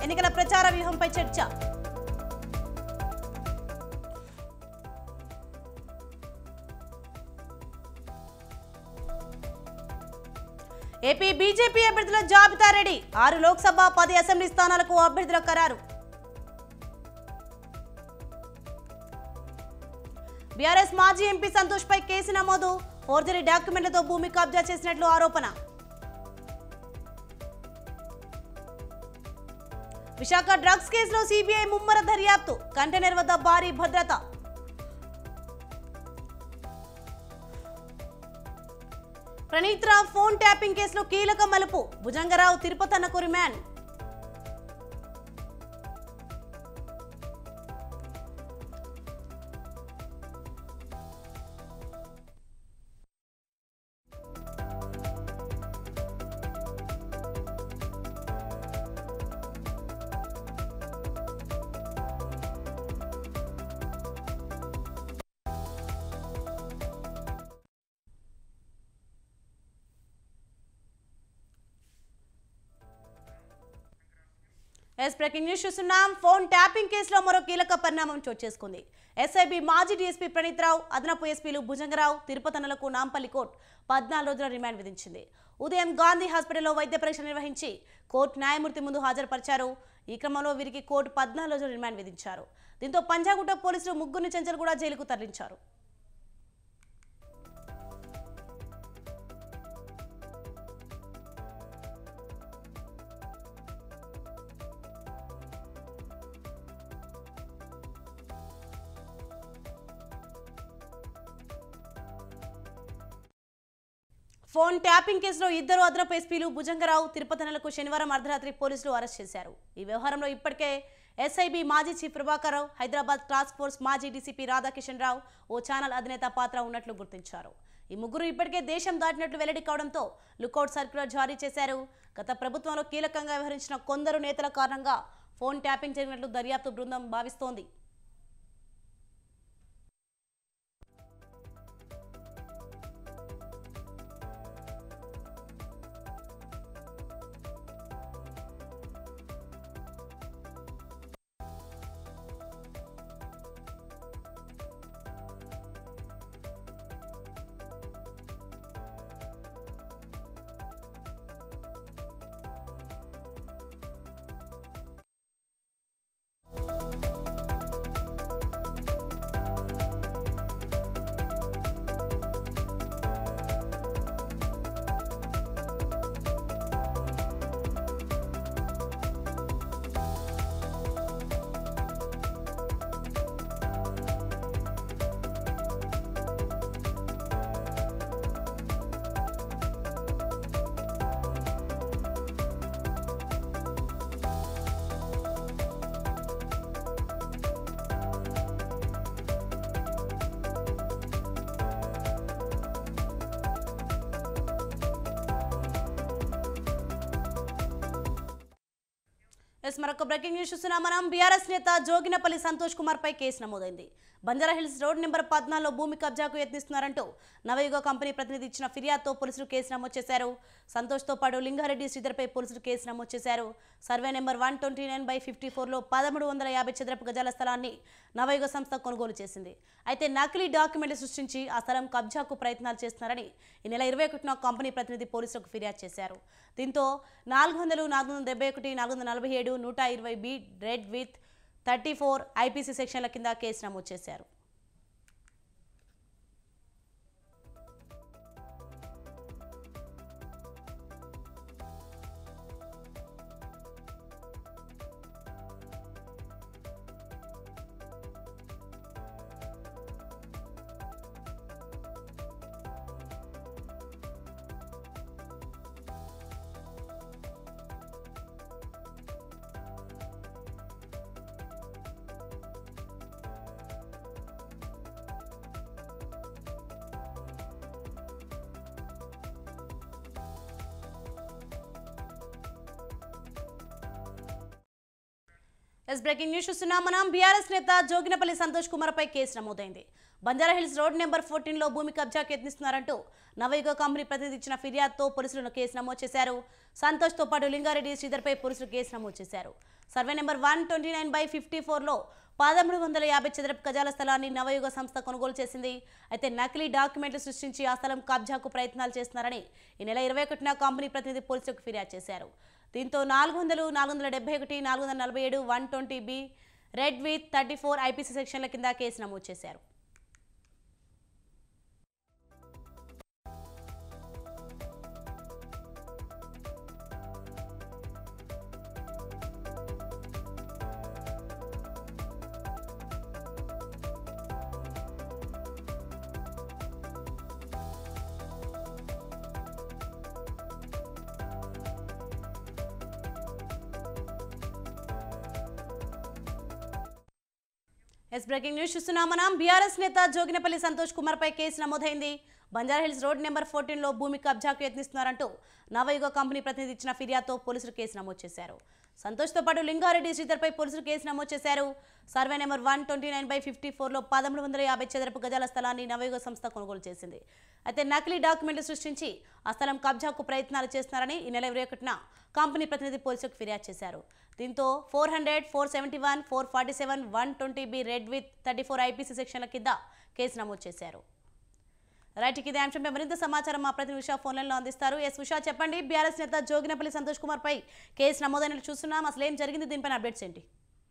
ఎన్నికల ప్రచార వ్యూహంపై చర్చ ఏపీ బీజేపీ అభ్యర్థుల జాబితా రెడీ ఆరు లోక్సభ పది అసెంబ్లీ స్థానాలకు అభ్యర్థుల ఖరారు బీఆర్ఎస్ మాజీ ఎంపీ సంతోష్ పై కేసు నమోదు ఫోర్జరీ డాక్యుమెంట్లతో భూమి కబ్జా చేసినట్లు ఆరోపణ విశాఖ డ్రగ్స్ కేసులో సిబిఐ ముమ్మర దర్యాప్తు కంటైనర్ వద్ద భారీ భద్రత ప్రణీత్ రావు ఫోన్ ట్యాపింగ్ కేసులో కీలక మలుపు భుజంగరావు తిరుపతన్నకు రిమాండ్ ఎస్ బ్రేకింగ్ న్యూస్ చూస్తున్నాం ఫోన్ ట్యాపింగ్ కేసులో మరో కీలక పరిణామం చోటు చేసుకుంది ఎస్ఐబి మాజీ డీఎస్పీ ప్రణీత్ రావు అదనపు ఎస్పీలు భుజంగరావు తిరుపతన్నలకు నాంపల్లి కోర్టు పద్నాలుగు రోజుల రిమాండ్ విధించింది ఉదయం గాంధీ హాస్పిటల్లో వైద్య పరీక్ష నిర్వహించి కోర్టు న్యాయమూర్తి ముందు హాజరుపరిచారు ఈ క్రమంలో వీరికి కోర్టు పద్నాలుగు రోజుల రిమాండ్ విధించారు దీంతో పంజాగుట్ట పోలీసులు ముగ్గురిని చెంచల్ కూడా జైలుకు తరలించారు ఫోన్ ట్యాపింగ్ కేసులో ఇద్దరు అదనపు ఎస్పీలు భుజంగరావు తిరుపతనలకు శనివారం అర్ధరాత్రి పోలీసులు అరెస్ట్ చేశారు ఈ వ్యవహారంలో ఇప్పటికే ఎస్ఐబి మాజీ chief Prabhakar Rao Hyderabad task force మాజీ డీసీపీ రాధాకిషన్ రావు ఓ ఛానల్ అధినేత పాత్ర ఉన్నట్లు గుర్తించారు ఈ ముగ్గురు ఇప్పటికే దేశం దాటినట్లు వెల్లడి కావడంతో లుకౌట్ సర్క్యులర్ జారీ చేశారు గత ప్రభుత్వంలో కీలకంగా వ్యవహరించిన కొందరు నేతల కారణంగా ఫోన్ ట్యాపింగ్ జరిగినట్లు దర్యాప్తు బృందం భావిస్తోంది ఎస్ మరొక బ్రేకింగ్ న్యూస్ చూస్తున్నాం మనం బీఆర్ఎస్ నేత జోగినపల్లి సంతోష్ కుమార్ పై కేసు నమోదైంది బంజారా హిల్స్ రోడ్ నెంబర్ పద్నాలుగులో భూమి కబ్జాకు యత్నిస్తున్నారంటూ నవయుగ కంపెనీ ప్రతినిధి ఇచ్చిన ఫిర్యాదుతో పోలీసులు కేసు నమోదు చేశారు సంతోష్తో పాటు లింగారెడ్డి శ్రీధర్పై పోలీసులు కేసు నమోదు చేశారు survey number one twenty nine by fifty ఫోర్లో పదమూడు వందల యాభై చదరపు గజాల స్థలాన్ని నవయుగ సంస్థ కొనుగోలు చేసింది అయితే నకిలీ డాక్యుమెంట్లు సృష్టించి ఆ స్థలం కబ్జాకు ప్రయత్నాలు చేస్తున్నారని ఈ నెల ఇరవై ఒకటిన కంపెనీ ప్రతినిధి పోలీసులకు ఫిర్యాదు చేశారు దీంతో నాలుగు వందలు నాలుగు వందల డెబ్బై ఒకటి నాలుగు వందల నలభై ఏడు నూట ఇరవై B read with thirty four IPC సెక్షన్ల కింద కేసు నమోదు చేశారు ఎస్ బ్రేకింగ్ న్యూస్ చూస్తున్నాం మనం బీఆర్ఎస్ నేత జోగినపల్లి సంతోష్ కుమార్ పై కేసు నమోదైంది Banjara Hills road number fourteen లో భూమి కబ్జాకు యత్నిస్తున్నారంటూ నవయుగ కంపెనీ ప్రతినిధి ఇచ్చిన ఫిర్యాదుతో పోలీసులు కేసు నమోదు చేశారు సంతోష్ తో పాటు లింగారెడ్డి శ్రీధర్ పై పోలీసులు కేసు నమోదు చేశారు survey number one twenty nine by fifty ఫోర్లో పదమూడు వందల యాభై చదరపు గజాల స్థలాన్ని నవయుగ సంస్థ కొనుగోలు చేసింది అయితే నకిలీ డాక్యుమెంట్లు సృష్టించి ఆ స్థలం కబ్జాకు ప్రయత్నాలు చేస్తున్నారని ఈ నెల ఇరవై ఒకటిన కంపెనీ ప్రతినిధి పోలీసులకు ఫిర్యాదు చేశారు దీంతో నాలుగు వందలు నాలుగు వందల డెబ్బై ఒకటి నాలుగు వందల నలభై ఏడు one twenty B read with thirty four IPC సెక్షన్ల కింద కేసు నమోదు చేశారు ఎస్ బ్రేకింగ్ న్యూస్ చూస్తున్నాం మనం బీఆర్ఎస్ నేత జోగినపల్లి సంతోష్ కుమార్ పై కేసు నమోదైంది బంజారాహిల్స్ రోడ్ నెంబర్ ఫోర్టీన్లో భూమి కబ్జాకు యత్నిస్తున్నారంటూ నవయుగ కంపెనీ ప్రతినిధి ఇచ్చిన ఫిర్యాదుతో పోలీసులు కేసు నమోదు చేశారు సంతోష్తో పాటు లింగారెడ్డి శ్రీధర్పై పోలీసులు కేసు నమోదు చేశారు survey number one twenty nine by fifty ఫోర్లో పదమూడు వందల యాభై చదరపు గజాల స్థలాన్ని నవయుగ సంస్థ కొనుగోలు చేసింది అయితే నకిలీ డాక్యుమెంట్లు సృష్టించి ఆ స్థలం కబ్జాకు ప్రయత్నాలు చేస్తున్నారని ఈ నెల ఇరవై ఒకటిన కంపెనీ ప్రతినిధి పోలీసులకు ఫిర్యాదు చేశారు దీంతో four hundred four seventy one four forty seven one twenty B read with thirty four IPC సెక్షన్ల కింద కేసు నమోదు చేశారు రైట్ ఇదే అంశంపై మరింత సమాచారం మా ప్రతినిధి ఉషా ఫోన్లలో అందిస్తారు ఎస్ ఉషా చెప్పండి బీఆర్ఎస్ నేత జోగినపల్లి సంతోష్ కుమార్ పై కేసు నమోదైనట్లు చూస్తున్నాం అసలు ఏం జరిగింది దీనిపైన అప్డేట్స్ ఏంటి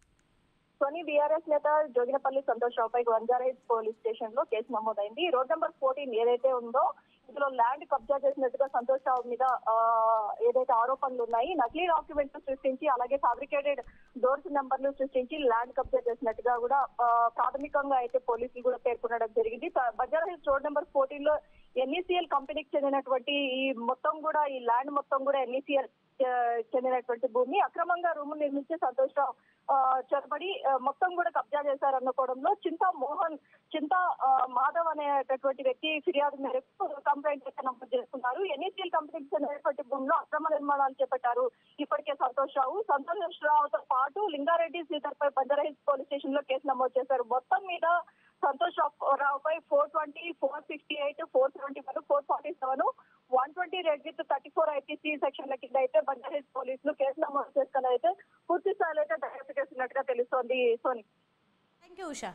సోని బీఆర్ఎస్ నేత జోగినపల్లి సంతోష్ రావు పై బంజారాహిల్స్ పోలీస్ స్టేషన్ లో కేసు నమోదైంది రోడ్ నెంబర్ ఫోర్టీన్ ఏదైతే ఉందో ఇందులో ల్యాండ్ కబ్జా చేసినట్టుగా సంతోష్ రావు మీద ఆ, ఏదైతే ఆరోపణలు ఉన్నాయి నకిలీ డాక్యుమెంట్లు సృష్టించి అలాగే ఫ్యాబ్రికేటెడ్ డోర్స్ నెంబర్లు సృష్టించి ల్యాండ్ కబ్జా చేసినట్టుగా కూడా ఆ, ప్రాథమికంగా అయితే పోలీసులు కూడా పేర్కొనడం జరిగింది త- బంజారాహిల్స్ రోడ్ నెంబర్ ఫోర్టీన్ లో ఎన్ఈసిఎల్ కంపెనీకి చెందినటువంటి ఈ మొత్తం కూడా ఈ ల్యాండ్ మొత్తం కూడా ఎన్ఈసిఎల్ చెందినటువంటి భూమి అక్రమంగా రూములు నిర్మించి సంతోష్ రావు ఆ, చొరబడి ఆ, మొత్తం కూడా కబ్జా చేశారనుకోవడంలో చింతా మోహన్ చింతా ఆ, మాధవ్ అనేటటువంటి వ్యక్తి ఫిర్యాదు మేరకు కంప్లైంట్ అయితే నమోదు చేస్తున్నారు ఎన్ఈసీఎల్ కంపెనీకి చెందినటువంటి భూమిలో అక్రమ నిర్మాణాలు చేపట్టారు ఇప్పటికే సంతోష్ రావు సంతోష్ రావుతో పాటు లింగారెడ్డి శ్రీధర్ పై బంజారాహిల్స్ పోలీస్ స్టేషన్ లో కేసు నమోదు చేశారు మొత్తం మీద సంతోష్ రావు పై four twenty four sixty eight four seventy one four forty seven one twenty read with thirty four IPC సెక్షన్ల కింద అయితే బంజారాహిల్స్ పోలీసులు కేసు నమోదు చేసుకుని అయితే పూర్తి స్థాయిలో అయితే దర్యాప్తు చేస్తున్నట్టుగా తెలుస్తోంది Soni thank you Usha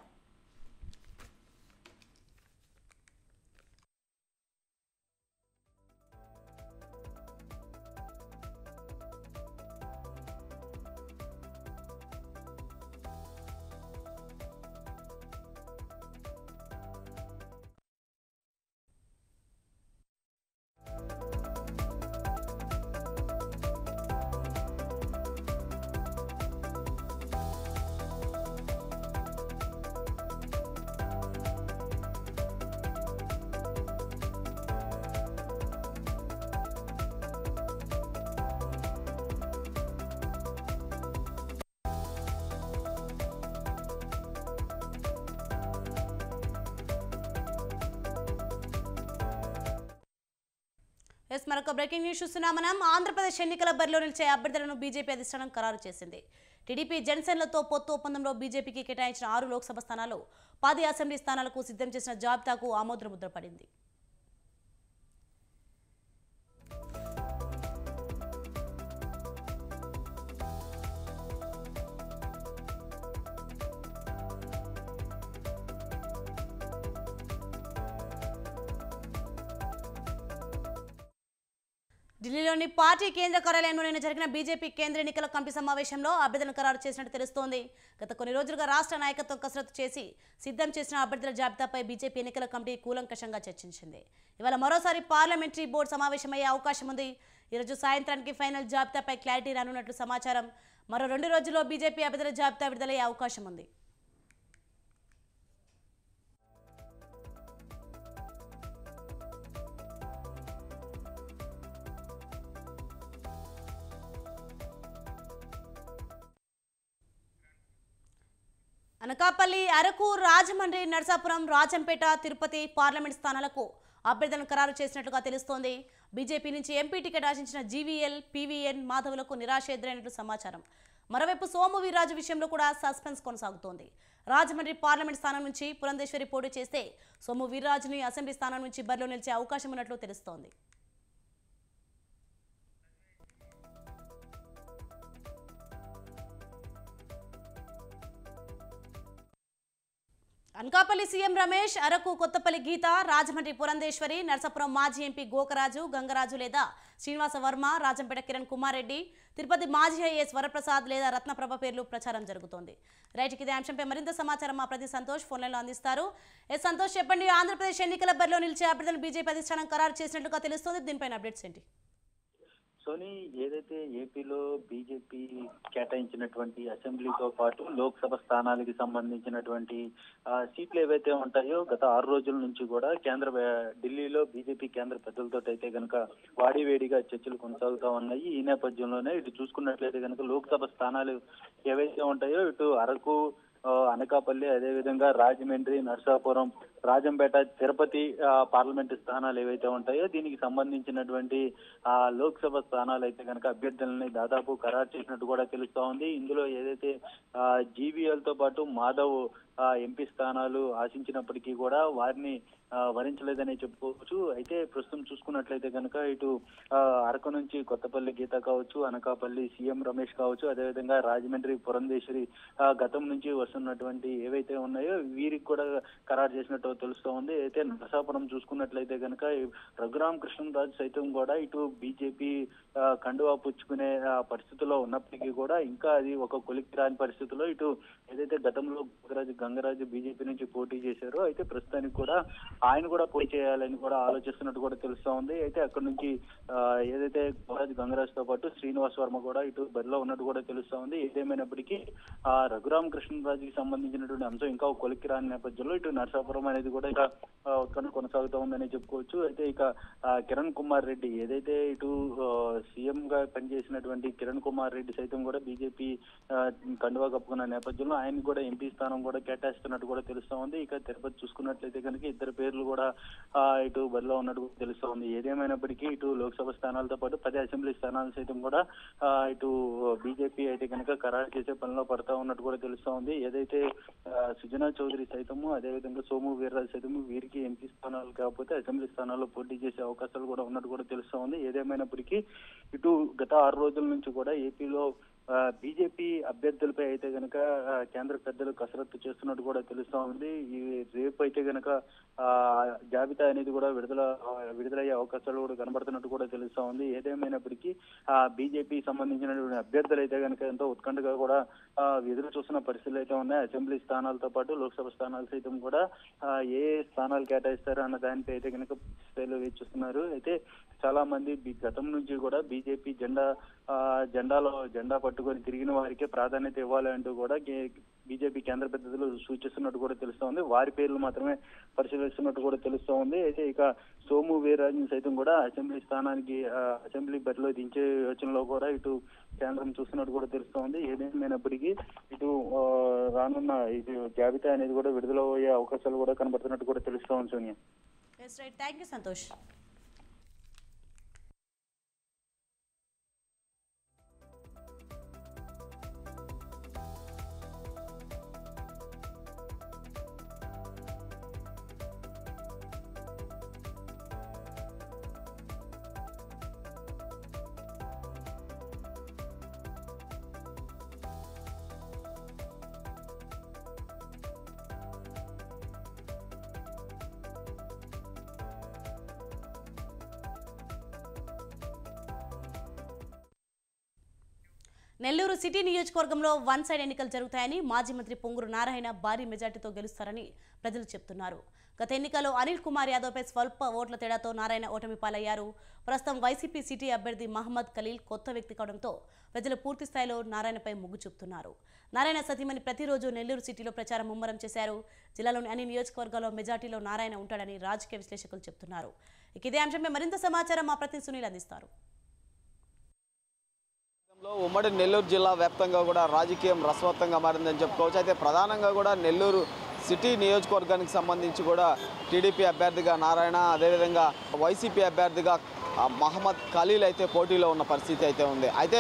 yes మరొక బ్రేకింగ్ న్యూస్ చూస్తున్నాం మనం ఆంధ్రప్రదేశ్ ఎన్నికల బరిలో నిలిచే అభ్యర్థులను బీజేపీ అధిష్టానం ఖరారు చేసింది టీడీపీ జనసేనలతో పొత్తు ఒప్పందంలో బీజేపీకి కేటాయించిన ఆరు లోక్సభ స్థానాలు పది అసెంబ్లీ స్థానాలకు సిద్ధం చేసిన జాబితాకు ఆమోద ముద్ర పడింది ఢిల్లీలోని పార్టీ కేంద్ర కార్యాలయంలో నిన్న జరిగిన బీజేపీ కేంద్ర ఎన్నికల కమిటీ సమావేశంలో అభ్యర్థులను ఖరారు చేసినట్టు తెలుస్తోంది గత కొన్ని రోజులుగా రాష్ట్ర నాయకత్వం కసరత్తు చేసి సిద్ధం చేసిన అభ్యర్థుల జాబితాపై బీజేపీ ఎన్నికల కమిటీ కూలంకషంగా చర్చించింది ఇవాళ మరోసారి పార్లమెంటరీ బోర్డు సమావేశమయ్యే అవకాశం ఉంది ఈరోజు సాయంత్రానికి ఫైనల్ జాబితాపై క్లారిటీ రానున్నట్లు సమాచారం మరో రెండు రోజుల్లో బీజేపీ అభ్యర్థుల జాబితా విడుదలయ్యే అవకాశం ఉంది అనకాపల్లి అరకు రాజమండ్రి నర్సాపురం రాజంపేట తిరుపతి పార్లమెంట్ స్థానాలకు అభ్యర్థులను ఖరారు చేసినట్లుగా తెలుస్తోంది బీజేపీ నుంచి ఎంపీ టికెట్ ఆశించిన జీవీఎల్ పీవీఎన్ మాధవులకు నిరాశ ఎదురైనట్లు సమాచారం మరోవైపు సోము వీర్రాజు విషయంలో కూడా సస్పెన్స్ కొనసాగుతోంది రాజమండ్రి పార్లమెంట్ స్థానం నుంచి పురంధేశ్వరి పోటీ చేస్తే సోము వీర్రాజుని అసెంబ్లీ స్థానం నుంచి బరిలో నిలిచే అవకాశం ఉన్నట్లు తెలుస్తోంది అనకాపల్లి సీఎం రమేష్ అరకు కొత్తపల్లి గీత రాజమండ్రి పురంధేశ్వరి నరసాపురం మాజీ ఎంపీ గోకరాజు గంగరాజు లేదా శ్రీనివాస వర్మ రాజంపేట కిరణ్ కుమార్ రెడ్డి తిరుపతి మాజీ ఐఏఎస్ వరప్రసాద్ లేదా రత్నప్రభ పేర్లు ప్రచారం జరుగుతోంది రైట్ ఇదే అంశంపై మరింత సమాచారం మా ప్రతి సంతోష్ ఫోన్ లైన్లో అందిస్తారు ఎస్ సంతోష్ చెప్పండి ఆంధ్రప్రదేశ్ ఎన్నికల బరిలో నిలిచే అభ్యర్థులను బీజేపీ అధిష్టానం ఖరారు చేసినట్లుగా తెలుస్తోంది దీనిపైన అప్డేట్స్ ఏంటి సోనీ ఏదైతే ఏపీలో బీజేపీ కేటాయించినటువంటి అసెంబ్లీతో పాటు లోక్సభ స్థానాలకి సంబంధించినటువంటి ఆ, సీట్లు ఏవైతే ఉంటాయో గత ఆరు రోజుల నుంచి కూడా కేంద్ర వ్య- ఢిల్లీలో బీజేపీ కేంద్ర పెద్దలతో అయితే కనుక వాడివేడిగా చర్చలు కొనసాగుతా ఉన్నాయి ఈ నేపథ్యంలోనే ఇటు చూసుకున్నట్లయితే కనుక లోక్సభ స్థానాలు ఏవైతే ఉంటాయో ఇటు అరకు ఆ, అనకాపల్లి అదేవిధంగా రాజమండ్రి నర్సాపురం రాజంపేట తిరుపతి ఆ, పార్లమెంటు స్థానాలు ఏవైతే ఉంటాయో దీనికి సంబంధించినటువంటి ఆ లోక్సభ స్థానాలు అయితే కనుక అభ్యర్థులని దాదాపు ఖరారు చేసినట్టు కూడా తెలుస్తా ఉంది ఇందులో ఏదైతే జీవీఎల్ తో పాటు మాధవ్ ఆ, ఎంపీ స్థానాలు ఆశించినప్పటికీ కూడా వారిని ఆ, వరించలేదని చెప్పుకోవచ్చు అయితే ప్రస్తుతం చూసుకున్నట్లయితే కనుక ఇటు ఆ, అరకు నుంచి కొత్తపల్లి గీత కావచ్చు అనకాపల్లి సీఎం రమేష్ కావచ్చు అదేవిధంగా రాజమండ్రి పురంధేశ్వరి ఆ, గతం నుంచి వస్తున్నటువంటి ఏవైతే ఉన్నాయో వీరికి కూడా ఖరారు చేసినట్టు తెలుస్తూ ఉంది అయితే నరసాపురం చూసుకున్నట్లయితే కనుక ఈ రఘురామ్ కృష్ణరాజు సైతం కూడా ఇటు బీజేపీ కండువా పుచ్చుకునే ఆ, పరిస్థితిలో ఉన్నప్పటికీ కూడా ఇంకా అది ఒక కొలిక్కి రాని పరిస్థితిలో ఇటు ఏదైతే గతంలో గంగరాజు గంగరాజు బీజేపీ నుంచి పోటీ చేశారో అయితే ప్రస్తుతానికి కూడా ఆయన కూడా పోటీ చేయాలని కూడా ఆలోచిస్తున్నట్టు కూడా తెలుస్తా ఉంది అయితే అక్కడ నుంచి ఆ, ఏదైతే గంగరాజు గంగరాజు తో పాటు శ్రీనివాస్ వర్మ కూడా ఇటు బరిలో ఉన్నట్టు కూడా తెలుస్తా ఉంది ఏదేమైనప్పటికీ ఆ రఘురామ్ కృష్ణరాజుకి సంబంధించినటువంటి అంశం ఇంకా ఒక కొలిక్కి రాని నేపథ్యంలో ఇటు నరసాపురం అనేది కూడా ఇక ఆ, ఉత్కంఠ కొనసాగుతూ ఉందని చెప్పుకోవచ్చు అయితే ఇక ఆ, కిరణ్ కుమార్ రెడ్డి ఏదైతే ఇటు సీఎం గా పనిచేసినటువంటి కిరణ్ కుమార్ రెడ్డి సైతం కూడా బీజేపీ కండువా కప్పుకున్న నేపథ్యంలో ఆయన కూడా ఎంపీ స్థానం కూడా కేటాయిస్తున్నట్టు కూడా తెలుస్తా ఉంది ఇక తిరుపతి చూసుకున్నట్లయితే కనుక ఇద్దరు పేర్లు కూడా ఆ, ఇటు బరిలో ఉన్నట్టు కూడా తెలుస్తా ఉంది ఏదేమైనప్పటికీ ఇటు లోక్సభ స్థానాలతో పాటు పది అసెంబ్లీ స్థానాలు సైతం కూడా ఆ, ఇటు బీజేపీ అయితే కనుక ఖరారు చేసే పనిలో పడతా ఉన్నట్టు కూడా తెలుస్తా ఉంది ఏదైతే ఆ, సుజనా చౌదరి సైతము అదేవిధంగా సోము వీర్రాజు సైతము వీరికి ఎంపీ స్థానాలు కాకపోతే అసెంబ్లీ స్థానాల్లో పోటీ చేసే అవకాశాలు కూడా ఉన్నట్టు కూడా తెలుస్తా ఉంది ఏదేమైనప్పటికీ ఇటు గత ఆరు రోజుల నుంచి కూడా ఏపీలో బీజేపీ అభ్యర్థులపై అయితే గనక ఆ, కేంద్ర పెద్దలు కసరత్తు చేస్తున్నట్టు కూడా తెలుస్తా ఉంది ఈ రేపు అయితే గనక ఆ, జాబితా అనేది కూడా విడుదల ఆ, విడుదలయ్యే అవకాశాలు కూడా కనబడుతున్నట్టు కూడా తెలుస్తా ఉంది ఏదేమైనప్పటికీ ఆ బీజేపీ సంబంధించినటువంటి అభ్యర్థులు అయితే కనుక ఎంతో ఉత్కంఠగా కూడా ఆ, ఎదురు చూస్తున్న పరిస్థితులు అయితే ఉన్నాయి అసెంబ్లీ స్థానాలతో పాటు లోక్సభ స్థానాలు సైతం కూడా ఆ, ఏ స్థానాలు కేటాయిస్తారు అన్న దానిపై అయితే కనుక స్థాయిలో వేచి చూస్తున్నారు అయితే చాలా మంది బి- గతం నుంచి కూడా బీజేపీ జెండా ఆ, జెండాలో జెండా పట్టుకొని తిరిగిన వారికే ప్రాధాన్యత ఇవ్వాలి అంటూ కూడా గే- బీజేపీ కేంద్ర పెద్దలు సూచిస్తున్నట్టు కూడా తెలుస్తా ఉంది వారి పేర్లు మాత్రమే పరిశీలిస్తున్నట్టు కూడా తెలుస్తా ఉంది అయితే ఇక సోము వీర్రాజుని సైతం కూడా అసెంబ్లీ స్థానానికి ఆ, అసెంబ్లీ బరిలో దించే యోచనలో కూడా ఇటు కేంద్రం చూస్తున్నట్టు కూడా తెలుస్తా ఉంది ఏదేమైనప్పటికీ ఇటు ఆ, రానున్న ఇది జాబితా అనేది కూడా విడుదల అయ్యే అవకాశాలు కూడా కనబడుతున్నట్టు కూడా తెలుస్తా ఉంది Sonia yes right thank you Santosh Nellore city నియోజకవర్గంలో వన్ సైడ్ ఎన్నికలు జరుగుతాయని మాజీ మంత్రి పొంగురు నారాయణ భారీ మెజార్టీతో గెలుస్తారని ప్రజలు చెప్తున్నారు గత ఎన్నికల్లో అనిల్ కుమార్ యాదవ్పై స్వల్ప ఓట్ల తేడాతో నారాయణ ఓటమి పాలయ్యారు ప్రస్తుతం వైసీపీ సిటీ అభ్యర్థి మహమ్మద్ ఖలీల్ కొత్త వ్యక్తి కావడంతో ప్రజలు పూర్తి స్థాయిలో నారాయణపై మొగ్గు చూపుతున్నారు నారాయణ సతీమణి ప్రతిరోజు నెల్లూరు సిటీలో ప్రచారం ముమ్మరం చేశారు జిల్లాలోని అన్ని నియోజకవర్గాల్లో మెజార్టీలో నారాయణ ఉంటాడని రాజకీయ విశ్లేషకులు చెబుతున్నారు ఇక ఇదే అంశంపై మరింత సమాచారం మా ప్రతినిధి సునీల్ అందిస్తారు లో ఉమ్మడి నెల్లూరు జిల్లా వ్యాప్తంగా కూడా రాజకీయం రసవత్తంగా మారిందని చెప్పుకోవచ్చు అయితే ప్రధానంగా కూడా నెల్లూరు సిటీ నియోజకవర్గానికి సంబంధించి కూడా టీడీపీ అభ్యర్థిగా నారాయణ అదేవిధంగా వైసీపీ అభ్యర్థిగా ఆ, మహమ్మద్ ఖలీల్ అయితే పోటీలో ఉన్న పరిస్థితి అయితే ఉంది అయితే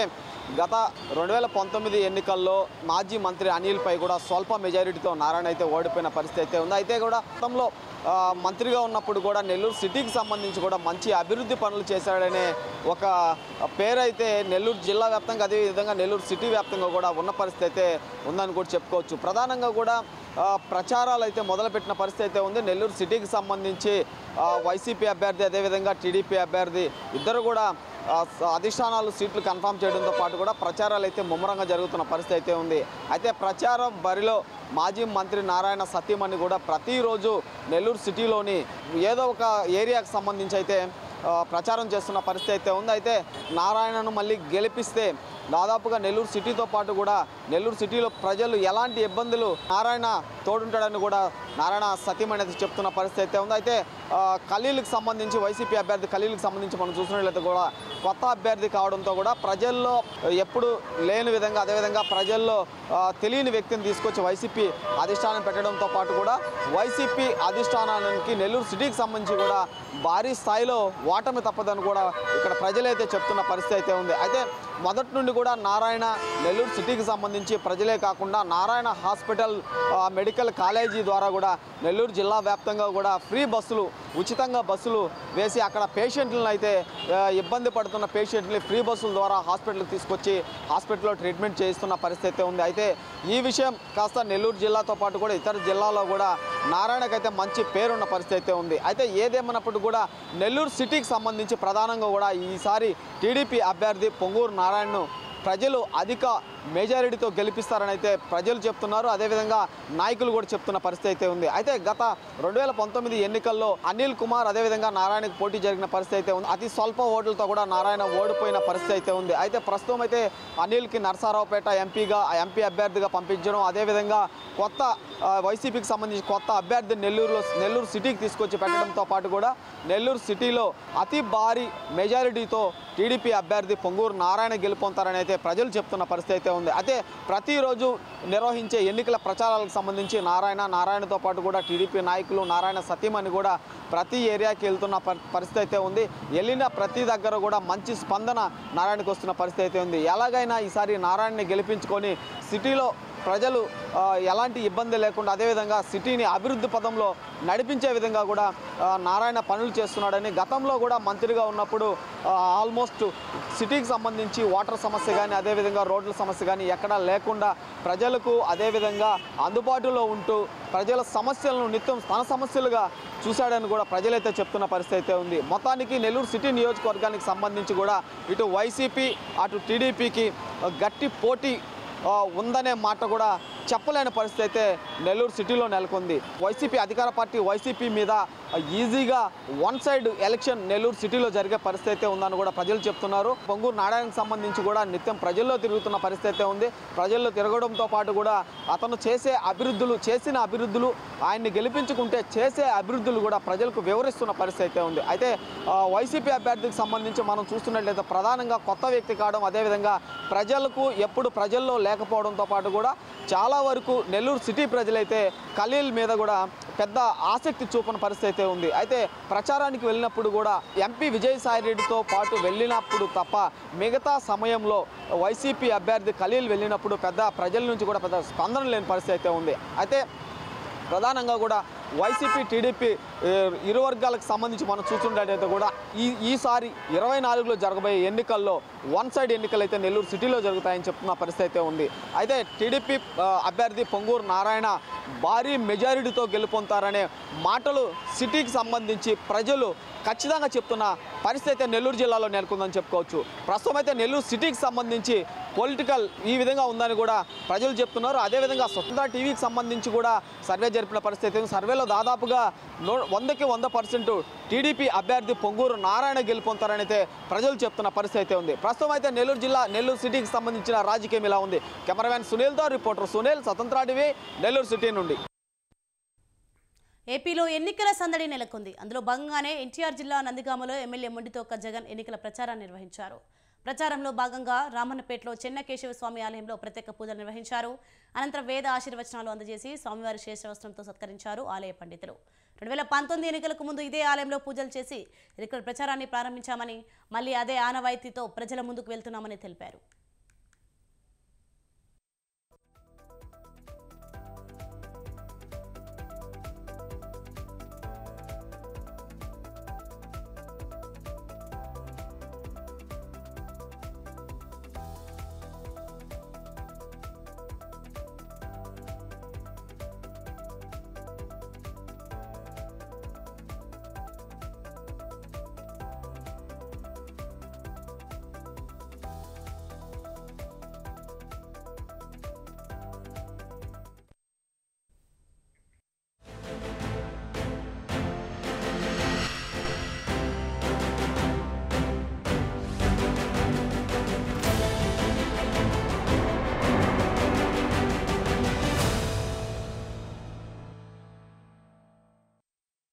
గత రెండు వేల పంతొమ్మిది ఎన్నికల్లో మాజీ మంత్రి అనిల్పై కూడా స్వల్ప మెజారిటీతో నారాయణ అయితే ఓడిపోయిన పరిస్థితి అయితే ఉంది అయితే కూడా గతంలో ఆ, మంత్రిగా ఉన్నప్పుడు కూడా నెల్లూరు సిటీకి సంబంధించి కూడా మంచి అభివృద్ధి పనులు చేశాడనే ఒక పేరు అయితే నెల్లూరు జిల్లా వ్యాప్తంగా అదేవిధంగా నెల్లూరు సిటీ వ్యాప్తంగా కూడా ఉన్న పరిస్థితి అయితే ఉందని కూడా చెప్పుకోవచ్చు ప్రధానంగా కూడా ఆ, ప్రచారాలు అయితే మొదలుపెట్టిన పరిస్థితి అయితే ఉంది నెల్లూరు సిటీకి సంబంధించి ఆ, వైసీపీ అభ్యర్థి అదేవిధంగా టీడీపీ అభ్యర్థి ఇద్దరు కూడా ఆ, స- అధిష్టానాలు సీట్లు కన్ఫర్మ్ చేయడంతో పాటు కూడా ప్రచారాలు అయితే ముమ్మరంగా జరుగుతున్న పరిస్థితి అయితే ఉంది అయితే ప్రచారం బరిలో మాజీ మంత్రి నారాయణ సత్యమణి కూడా ప్రతిరోజు నెల్లూరు సిటీలోని ఏదో ఒక ఏరియాకు సంబంధించి అయితే ఆ, ప్రచారం చేస్తున్న పరిస్థితి అయితే ఉంది అయితే నారాయణను మళ్ళీ గెలిపిస్తే దాదాపుగా నెల్లూరు సిటీతో పాటు కూడా నెల్లూరు సిటీలో ప్రజలు ఎలాంటి ఇబ్బందులు నారాయణ తోడుంటాడని కూడా నారాయణ సత్యం అనేది చెప్తున్న పరిస్థితి అయితే ఉంది అయితే ఆ, ఖలీల్కి సంబంధించి వైసీపీ అభ్యర్థి ఖలీల్కి సంబంధించి మనం చూసినట్లయితే కూడా కొత్త అభ్యర్థి కావడంతో కూడా ప్రజల్లో ఎప్పుడు లేని విధంగా అదేవిధంగా ప్రజల్లో ఆ, తెలియని వ్యక్తిని తీసుకొచ్చి వైసీపీ అధిష్టానం పెట్టడంతో పాటు కూడా వైసీపీ అధిష్టానానికి నెల్లూరు సిటీకి సంబంధించి కూడా భారీ స్థాయిలో ఓటమి తప్పదని కూడా ఇక్కడ ప్రజలైతే చెప్తున్న పరిస్థితి అయితే ఉంది అయితే మొదటి నుండి కూడా నారాయణ నెల్లూరు సిటీకి సంబంధించి ప్రజలే కాకుండా నారాయణ హాస్పిటల్ ఆ, మెడికల్ కాలేజీ ద్వారా కూడా నెల్లూరు జిల్లా వ్యాప్తంగా కూడా ఫ్రీ బస్సులు ఉచితంగా బస్సులు వేసి అక్కడ పేషెంట్లను అయితే ఆ, ఇబ్బంది పడుతున్న పేషెంట్ని ఫ్రీ బస్సుల ద్వారా హాస్పిటల్కి తీసుకొచ్చి హాస్పిటల్లో ట్రీట్మెంట్ చేయిస్తున్న పరిస్థితి అయితే ఉంది అయితే ఈ విషయం కాస్త నెల్లూరు జిల్లాతో పాటు కూడా ఇతర జిల్లాలో కూడా నారాయణకైతే మంచి పేరున్న పరిస్థితి అయితే ఉంది అయితే ఏదేమన్నప్పుడు కూడా నెల్లూరు సిటీకి సంబంధించి ప్రధానంగా కూడా ఈసారి టీడీపీ అభ్యర్థి పొంగూరు నారాయణను ప్రజలు అధిక మెజారిటీతో గెలిపిస్తారని అయితే ప్రజలు చెప్తున్నారు అదేవిధంగా నాయకులు కూడా చెప్తున్న పరిస్థితి అయితే ఉంది అయితే గత రెండు వేల పంతొమ్మిది ఎన్నికల్లో అనిల్ కుమార్ అదేవిధంగా నారాయణకి పోటీ జరిగిన పరిస్థితి అయితే ఉంది అతి స్వల్ప ఓట్లతో కూడా నారాయణ ఓడిపోయిన పరిస్థితి అయితే ఉంది అయితే ప్రస్తుతం అయితే అనిల్కి నరసారావుపేట ఎంపీగా ఎంపీ అభ్యర్థిగా పంపించడం అదేవిధంగా కొత్త ఆ, వైసీపీకి సంబంధించి కొత్త అభ్యర్థి నెల్లూరులో నెల్లూరు సిటీకి తీసుకొచ్చి పెట్టడంతో పాటు కూడా నెల్లూరు సిటీలో అతి భారీ మెజారిటీతో టీడీపీ అభ్యర్థి పొంగూరు నారాయణ గెలుపొంతారని అయితే ప్రజలు చెప్తున్న పరిస్థితి అయితే ఉంది అయితే ప్రతిరోజు నిర్వహించే ఎన్నికల ప్రచారాలకు సంబంధించి నారాయణ నారాయణతో పాటు కూడా టీడీపీ నాయకులు నారాయణ సతీమణి కూడా ప్రతి ఏరియాకి వెళ్తున్న పరి- పరిస్థితి అయితే ఉంది వెళ్ళిన ప్రతి దగ్గర కూడా మంచి స్పందన నారాయణకు వస్తున్న పరిస్థితి అయితే ఉంది ఎలాగైనా ఈసారి నారాయణని గెలిపించుకొని సిటీలో ప్రజలు ఆ, ఎలాంటి ఇబ్బంది లేకుండా అదేవిధంగా సిటీని అభివృద్ధి పదంలో నడిపించే విధంగా కూడా ఆ, నారాయణ పనులు చేస్తున్నాడని గతంలో కూడా మంత్రిగా ఉన్నప్పుడు ఆ, ఆల్మోస్ట్ సిటీకి సంబంధించి వాటర్ సమస్య కానీ అదేవిధంగా రోడ్ల సమస్య కానీ ఎక్కడా లేకుండా ప్రజలకు అదేవిధంగా అందుబాటులో ఉంటూ ప్రజల సమస్యలను నిత్యం తన సమస్యలుగా చూశాడని కూడా ప్రజలైతే చెప్తున్న పరిస్థితి అయితే ఉంది మొత్తానికి నెల్లూరు సిటీ నియోజకవర్గానికి సంబంధించి కూడా ఇటు వైసీపీ అటు టీడీపీకి గట్టి పోటీ ఆ, ఉందనే మాట కూడా చెప్పలేని పరిస్థితి అయితే నెల్లూరు సిటీలో నెలకొంది వైసీపీ అధికార పార్టీ వైసీపీ మీద ఈజీగా వన్ సైడ్ ఎలక్షన్ నెల్లూరు సిటీలో జరిగే పరిస్థితి అయితే ఉందని కూడా ప్రజలు చెప్తున్నారు పొంగూరు నారాయణకు సంబంధించి కూడా నిత్యం ప్రజల్లో తిరుగుతున్న పరిస్థితి అయితే ఉంది ప్రజల్లో తిరగడంతో పాటు కూడా అతను చేసే అభివృద్ధులు చేసిన అభివృద్ధులు ఆయన్ని గెలిపించుకుంటే చేసే అభివృద్ధులు కూడా ప్రజలకు వివరిస్తున్న పరిస్థితి అయితే ఉంది అయితే ఆ, వైసీపీ అభ్యర్థికి సంబంధించి మనం చూస్తున్నట్లయితే ప్రధానంగా కొత్త వ్యక్తి కావడం అదేవిధంగా ప్రజలకు ఎప్పుడు ప్రజల్లో లేకపోవడంతో పాటు కూడా చాలా వరకు నెల్లూరు సిటీ ప్రజలైతే ఖలీల్ మీద కూడా పెద్ద ఆసక్తి చూపని పరిస్థితి అయితే ఉంది అయితే ప్రచారానికి వెళ్ళినప్పుడు కూడా ఎంపీ విజయసాయి రెడ్డితో పాటు వెళ్ళినప్పుడు తప్ప మిగతా సమయంలో వైసీపీ అభ్యర్థి ఖలీల్ వెళ్ళినప్పుడు పెద్ద ప్రజల నుంచి కూడా పెద్ద స్పందన లేని పరిస్థితి అయితే ఉంది అయితే ప్రధానంగా కూడా వైసీపీ టీడీపీ ఏ, ఇరు వర్గాలకు సంబంధించి మనం చూస్తుండేటైతే కూడా ఈ ఈసారి ఇరవై నాలుగులో జరగబోయే ఎన్నికల్లో వన్ సైడ్ ఎన్నికలు అయితే నెల్లూరు సిటీలో జరుగుతాయని చెప్తున్న పరిస్థితి అయితే ఉంది అయితే టీడీపీ ఆ, అభ్యర్థి పొంగూరు నారాయణ భారీ మెజారిటీతో గెలుపొందుతారనే మాటలు సిటీకి సంబంధించి ప్రజలు ఖచ్చితంగా చెప్తున్న పరిస్థితి అయితే నెల్లూరు జిల్లాలో నెలకొందని చెప్పుకోవచ్చు ప్రస్తుతం అయితే నెల్లూరు సిటీకి సంబంధించి పొలిటికల్ ఈ విధంగా ఉందని కూడా ప్రజలు చెప్తున్నారు అదేవిధంగా స్వతంత్ర టీవీకి సంబంధించి కూడా సర్వే జరిపిన పరిస్థితి ఉంది. సర్వేలో దాదాపుగా నూ వందకి వంద పర్సెంట్ టీడీపీ అభ్యర్థి పొంగూరు నారాయణ గెలుపొంతారని అయితే ప్రజలు చెప్తున్న పరిస్థితి అయితే ఉంది ప్రస్తుతం అయితే నెల్లూరు జిల్లా నెల్లూరు సిటీకి సంబంధించిన రాజకీయం ఇలా ఉంది కెమెరామ్యాన్ సునీల్తో రిపోర్టర్ సునీల్ స్వతంత్ర టీవీ నెల్లూరు సిటీ నుండి ఏపీలో ఎన్నికల సందడి నెలకొంది అందులో భాగంగానే ఎన్టీఆర్ జిల్లా నందిగామలో ఎమ్మెల్యే మొండితోక్క జగన్ ఎన్నికల ప్రచారాన్ని నిర్వహించారు ప్రచారంలో భాగంగా రామన్నపేటలో చెన్నకేశవ స్వామి ఆలయంలో ప్రత్యేక పూజలు నిర్వహించారు అనంతరం వేద ఆశీర్వచనాలు అందజేసి స్వామివారి శేషవస్త్రంతో సత్కరించారు ఆలయ పండితులు రెండు వేల పంతొమ్మిది ఎన్నికలకు ముందు ఇదే ఆలయంలో పూజలు చేసి ఎన్నికల ప్రచారాన్ని ప్రారంభించామని మళ్ళీ అదే ఆనవాయితీతో ప్రజల ముందుకు వెళ్తున్నామని తెలిపారు